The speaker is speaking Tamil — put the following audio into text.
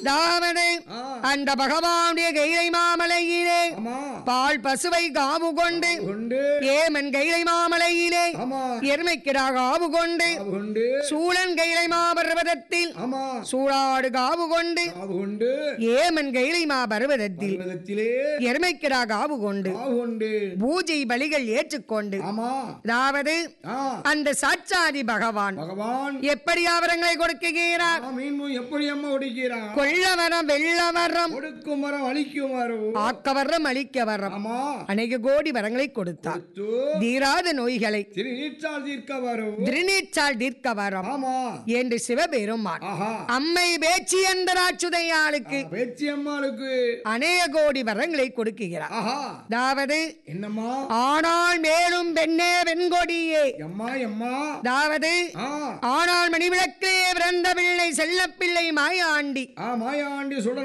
அதாவது ஆ. அந்த பகவானுடைய கைலை மாமலையிலே ஆமா பால் பசுவை காவு கொண்டு கொண்டு ஏமன் கைலை மாமலையிலே ஆமா எருமைக்கிறா காவு கொண்டு காவு கொண்டு சூழன் கைலை மாபர்வதத்தில் ஆமா சூடாடு காவு கொண்டு காவு கொண்டு ஏமன் கைலை மாபர்வதத்தில் பர்வதத்திலே எருமைக்கிறா காவு கொண்டு காவு கொண்டு பூஜை பலிகள் ஏற்றுக்கொண்டு ஆமா அதாவது ஆ அந்த சாட்சாதி பகவான் பகவான் எப்படி அவரங்களை கொடுக்குகிறார் ஆ, மீண்டும் எப்படி அம்மா ஒடிக்கிறான் கொள்ளவரம் வெள்ளவரம் கொடுக்கும் வரம் அழிக்கும் வரம் ஆக்கவரம் அழிக்க வரம் ஆமா அநேக கோடி வரங்களை கொடுத்தார் கொடுத்து தீராத நோய்களை திரு நீச்சால் தீர்க்க வரும் திருநீச்சால் தீர்க்க வரம் ஆமா என்று சிவபெருமான் ஆஹா அம்மை பேச்சி எந்தராச்சுதையாளுக்கு பேச்சி அம்மாளுக்கு அநேக கோடி வரங்களை கொடுக்குகிறார் ஆஹா அதாவது என்னம்மா ஆனால் மேலும் பெண்ணே வெண்கொடியே எம்மா எம்மா அதாவது ஆ ஆனால் மணிவிளக்கே பிறந்த பிள்ளை செல்லப்பிள்ளை மாயாண்டி ஆ மாயாண்டி சுட